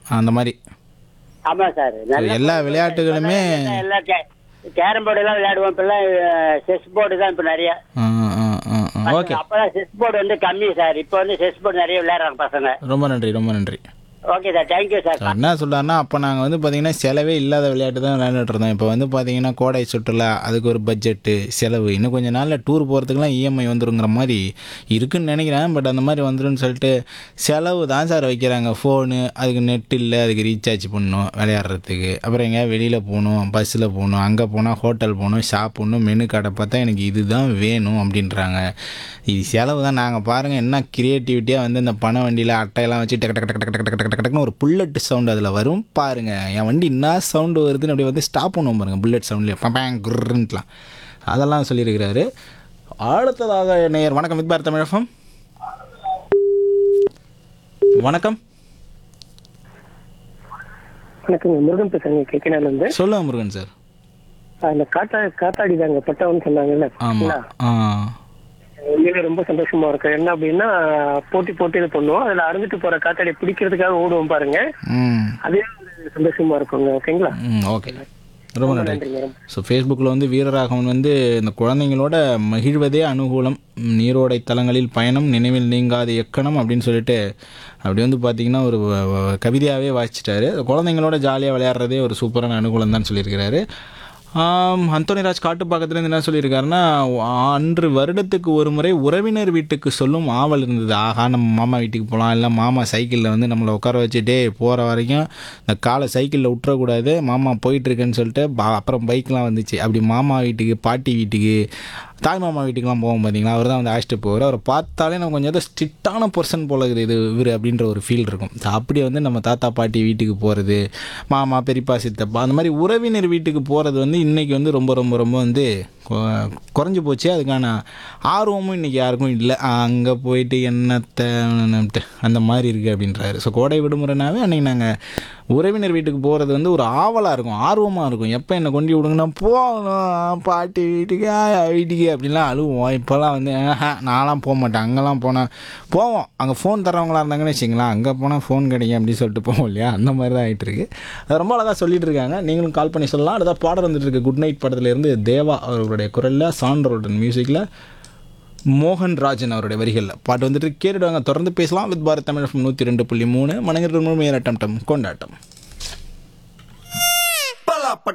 அந்த மாதிரி ஆமா சார் நல்ல எல்லா விளையாட்டுகளுமே எல்லாம் எல்லாம் கே- கேரம் போர்டு எல்லாம் விளையாடுவோம் இப்பெல்லாம் செஸ் போர்டு தான் இப்ப நிறைய ஆ ஆ ஆ ஆ ஓகே அப்பதான் செஸ் போர்டு வந்து கம்மி சார் இப்போ வந்து செஸ் போர்டு நிறைய விளையாடுறாங்க பசங்க ரொம்ப நன்றி ரொம்ப நன்றி ஓகே சார் தேங்க்யூ சார் அவர் என்ன சொல்றாருன்னா அப்போ நாங்கள் வந்து பார்த்தீங்கன்னா செலவே இல்லாத விளையாட்டு தான் விளையாண்டுட்டு இருந்தோம் இப்போ வந்து பார்த்தீங்கன்னா கோடை சுற்றுலா அதுக்கு ஒரு பட்ஜெட்டு செலவு இன்னும் கொஞ்சம் நாளில் டூர் போகிறதுக்குலாம் இஎம்ஐ வந்துருங்கிற மாதிரி இருக்குன்னு நினைக்கிறேன் பட் அந்த மாதிரி வந்துருன்னு சொல்லிட்டு செலவு தான் சார் வைக்கிறாங்க ஃபோனு அதுக்கு நெட் இல்லை அதுக்கு ரீசார்ஜ் பண்ணணும் விளையாடுறதுக்கு அப்புறம் எங்கேயா வெளியில் போகணும் பஸ்ஸில் போகணும் அங்கே போனால் ஹோட்டல் போகணும் சாப்பிட்ணும் மெனு கடை பார்த்தா எனக்கு இதுதான் வேணும் அப்படின்றாங்க இது செலவு தான் நாங்கள் பாருங்கள் என்ன க்ரியேட்டிவிட்டியாக வந்து இந்த பண வண்டியில் அட்டையெல்லாம் வச்சு டக்கு டக்கு டக்கு டக்கு டக்கு டக்கு டக்கு டக்குன்னு ஒரு புல்லட் சவுண்ட் அதில் வரும் பாருங்கள் என் வண்டி என்ன சவுண்டு வருதுன்னு அப்படி வந்து ஸ்டாப் பண்ணுவோம் பாருங்கள் புல்லட் சவுண்ட்லேயே பம்பேங் குருன்ட்டுலாம் அதெல்லாம் சொல்லியிருக்கிறாரு அடுத்ததாக நேயர் வணக்கம் வித் பாரத் தமிழகம் வணக்கம் வணக்கங்க முருகன் பேசுறேங்க கேட்கணும் இருந்து சொல்லுங்க முருகன் சார் அந்த காத்தா காத்தாடி தாங்க பட்டவன்னு சொன்னாங்கல்ல ஆமாம் ஆ உண்மையிலே ரொம்ப சந்தோஷமா இருக்கு என்ன அப்படின்னா போட்டி போட்டு இது பண்ணுவோம் அதுல அறுந்துட்டு போற காத்தாடி பிடிக்கிறதுக்காக ஓடுவோம் பாருங்க ம் அதே ஒரு சந்தோஷமா இருக்குங்க ஓகேங்களா ம் ஓகே ரொம்ப நன்றி நன்றிங்க ரொம்ப ஸோ ஃபேஸ்புக்கில் வந்து வீரராகவன் வந்து இந்த குழந்தைங்களோட மகிழ்வதே அனுகூலம் நீரோடை தலங்களில் பயணம் நினைவில் நீங்காத எக்கணம் அப்படின்னு சொல்லிட்டு அப்படி வந்து பார்த்தீங்கன்னா ஒரு வ- வ- கவிதையாகவே வாசிச்சிட்டாரு குழந்தைங்களோட ஜாலியாக விளையாடுறதே ஒரு சூப்பரான அனுகூலம் தான் சொல்லியிருக்கிறாரு ஆம், அந்தோனிராஜ் காட்டுப்பாக்கத்துலேருந்து என்ன சொல்லியிருக்காருன்னா அன்று வருடத்துக்கு ஒரு முறை உறவினர் வீட்டுக்கு சொல்லும் ஆவல் இருந்தது ஆஹா நம்ம மாமா வீட்டுக்கு போகலாம் இல்லை மாமா சைக்கிளில் வந்து நம்மளை உட்கார வச்சு டே போகிற வரைக்கும் இந்த காலை சைக்கிளில் விட்டுறக்கூடாது மாமா போயிட்டுருக்குன்னு சொல்லிட்டு பா- அப்புறம் பைக்லாம் வந்துச்சு அப்படி மாமா வீட்டுக்கு பாட்டி வீட்டுக்கு தாய் மாமா வீட்டுக்குலாம் போவோம் பார்த்தீங்களா அவர் தான் வந்து அழைச்சிட்டு போவார் அவரை பார்த்தாலே நம்ம கொஞ்சம் ஏதோ ஸ்ட்ரிக்டான பர்சன் போல இருக்குது இது இவர் அப்படின்ற ஒரு ஃபீல் இருக்கும் So, அப்படி வந்து நம்ம தாத்தா பாட்டி வீட்டுக்கு போகிறது மாமா பெரியப்பா சித்தப்பா அந்த மாதிரி உறவினர் வீட்டுக்கு போகிறது வந்து இன்றைக்கி வந்து ரொம்ப ரொம்ப ரொம்ப வந்து கொ- குறைஞ்சு போச்சு அதுக்கான ஆர்வமும் இன்றைக்கி யாருக்கும் இல்லை அங்கே போயிட்டு என்னத்தை என்னன்ட்டு அந்த மாதிரி இருக்குது அப்படின்றாரு ஸோ கோடை விடுமுறைனாவே அன்றைக்கி நாங்கள் உறவினர் வீட்டுக்கு போகிறது வந்து ஒரு ஆவலாக இருக்கும் ஆர்வமாக இருக்கும் எப்போ என்னை கொண்டு விடுங்கன்னா போகணும் பாட்டி வீட்டுக்கு ஆயா வீட்டுக்கு அப்படின்லாம் அழுவோம் இப்போல்லாம் வந்து ஆஹா, நான்லாம் போக மாட்டேன் அங்கெல்லாம் போனால் போவோம் அங்கே ஃபோன் தரவங்களா இருந்தாங்கன்னு வச்சிங்களேன் அங்கே போனால் ஃபோன் கிடைக்கும் அப்படின்னு சொல்லிட்டு போவோம் இல்லையா அந்த மாதிரி தான் ஆகிட்டு இருக்கு அது ரொம்ப அழகாக சொல்லிட்டு இருக்காங்க நீங்களும் கால் பண்ணி சொல்லலாம் அடுத்த பாடல் வந்துட்டு இருக்கு குட் நைட் படத்துலேருந்து தேவா அவர்களுடைய குரலில் சான்றோடன் மியூசிக்கில் மோகன் ராஜன் அவருடைய வரிகளில் பாட்டு வந்துட்டு கேட்டுடுவாங்க தொடர்ந்து பேசலாம் வித் பாரத் தமிழ் நூற்றி ரெண்டு புள்ளி மூணு மனங்கிற முழுமையான டம் டம் கொண்டாட்டம்